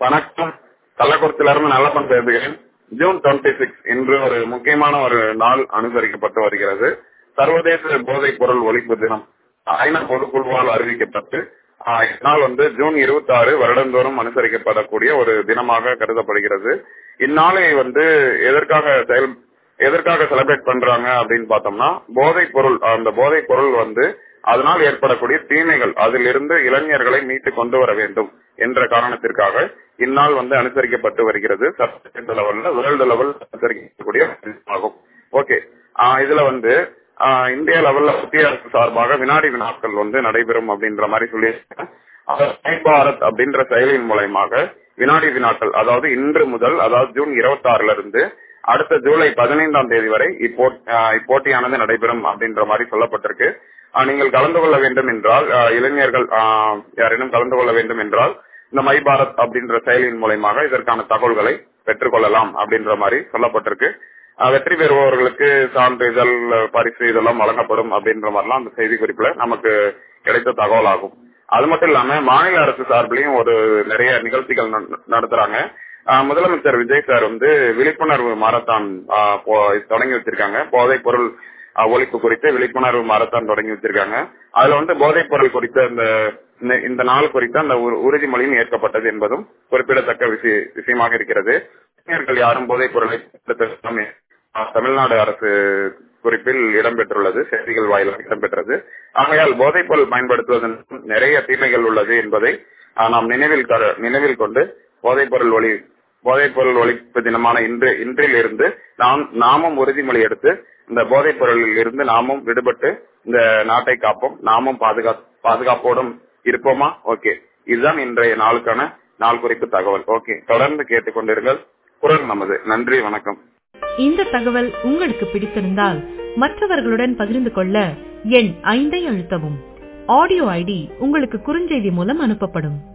வணக்கம் கள்ளக்குறிச்சியிலிருந்து நல்லப்பன் பேசுகிறேன் June twenty six இன்று ஒரு முக்கியமான ஒரு நாள் அனுசரிக்கப்பட்டு வருகிறது சர்வதேச போதைப் பொருள் ஒழிப்பு தினம் ஐநா பொதுக்குழுவால் அறிவிக்கப்பட்டு ஆஹ், இந்நாள் வந்து ஜூன் இருபத்தி ஆறு வருடந்தோறும் அனுசரிக்கப்படக்கூடிய ஒரு தினமாக கருதப்படுகிறது இந்நாளை வந்து எதற்காக செயல் எதற்காக செலிப்ரேட் பண்றாங்க அப்படின்னு பார்த்தோம்னா போதைப் பொருள் அந்த போதைப் பொருள் வந்து அதனால் ஏற்படக்கூடிய தீமைகள் அதிலிருந்து இளைஞர்களை மீட்டு கொண்டு வர வேண்டும் என்ற காரணத்திற்காக இந்நாள் வந்து அனுசரிக்கப்பட்டு வருகிறது சர்வதேச லெவல்ல வேர்ல்டு லெவல் அனுசரிக்கக்கூடிய ஒரு தினமாகும் ஓகே இதுல வந்து ஆஹ், இந்திய லெவல்ல மத்திய அரசு சார்பாக வினாடி வினாக்கள் வந்து நடைபெறும் அப்படின்ற மாதிரி சொல்லியிருக்காங்க அதாவது மை பாரத் அப்படின்ற செயலின் மூலயமாக வினாடி வினாக்கள் அதாவது இன்று முதல் அதாவது ஜூன் இருபத்தி ஆறுல இருந்து அடுத்த ஜூலை பதினைந்தாம் தேதி வரை இப்போ ஆஹ், இப்போட்டியானது நடைபெறும் அப்படின்ற மாதிரி சொல்லப்பட்டிருக்கு ஆஹ், நீங்கள் கலந்து கொள்ள வேண்டும் என்றால் ஆஹ், இளைஞர்கள் ஆஹ், யாரேனும் கலந்து கொள்ள வேண்டும் என்றால் இந்த மை பாரத் அப்படின்ற செயலியின் மூலயமாக இதற்கான தகவல்களை பெற்றுக்கொள்ளலாம் அப்படின்ற மாதிரி சொல்லப்பட்டிருக்கு ஆஹ், வெற்றி பெறுபவர்களுக்கு சான்றிதழ் பரிசு இதெல்லாம் வழங்கப்படும் அப்படின்ற மாதிரிலாம் அந்த செய்தி குறிப்புல நமக்கு கிடைத்த தகவல் ஆகும் அது மட்டும் இல்லாம மாநில அரசு சார்பிலையும் ஒரு நிறைய நிகழ்ச்சிகள் நட- நடத்துறாங்க ஆஹ் முதலமைச்சர் விஜய் சார் வந்து விழிப்புணர்வு மாரத்தான் ஆஹ் போ- தொடங்கி வச்சிருக்காங்க போதைப் பொருள் ஆஹ் ஒழிப்பு குறித்து விழிப்புணர்வு மாரத்தான் தொடங்கி வச்சிருக்காங்க அதுல வந்து போதைப் பொருள் குறித்த இந்த இந்த- இந்த நாள் குறித்த அந்த உறு- உறுதிமொழியும் ஏற்கப்பட்டது என்பதும் குறிப்பிடத்தக்க விஷய- விஷயமாக இருக்கிறது இளைஞர்கள் யாரும் போதைப் பொருளை பயன்படுத்த ஆஹ் தமிழ்நாடு அரசு குறிப்பில் இடம்பெற்றுள்ளது செய்திகள் வாயிலாக இடம்பெற்றது ஆகையால் போதைப் பொருள் பயன்படுத்துவதன் நிறைய தீமைகள் உள்ளது என்பதை ஆஹ் நாம் நினைவில் கர- நினைவில் கொண்டு போதைப் பொருள் ஒளி போதைப் பொருள் ஒழிப்பு தினமான இன்று இன்றில் இருந்து நாம் நாமும் உறுதிமொழி எடுத்து இந்த போதைப் பொருளில் இருந்து நாமும் விடுபட்டு இந்த நாட்டை காப்போம் நாமும் பாதுகா பாதுகாப்போடும் இருப்போமா ஓகே இதுதான் இன்றைய நாளுக்கான நாள் குறிப்பு தகவல் ஓகே தொடர்ந்து கேட்டுக்கொண்டிருங்கள் குரல் நமது நன்றி வணக்கம் இந்த தகவல் உங்களுக்கு பிடித்திருந்தால் மற்றவர்களுடன் பகிர்ந்து கொள்ள எண் ஐந்தை அழுத்தவும் ஆடியோ ஐடி உங்களுக்கு குறுஞ்செய்தி மூலம் அனுப்பப்படும்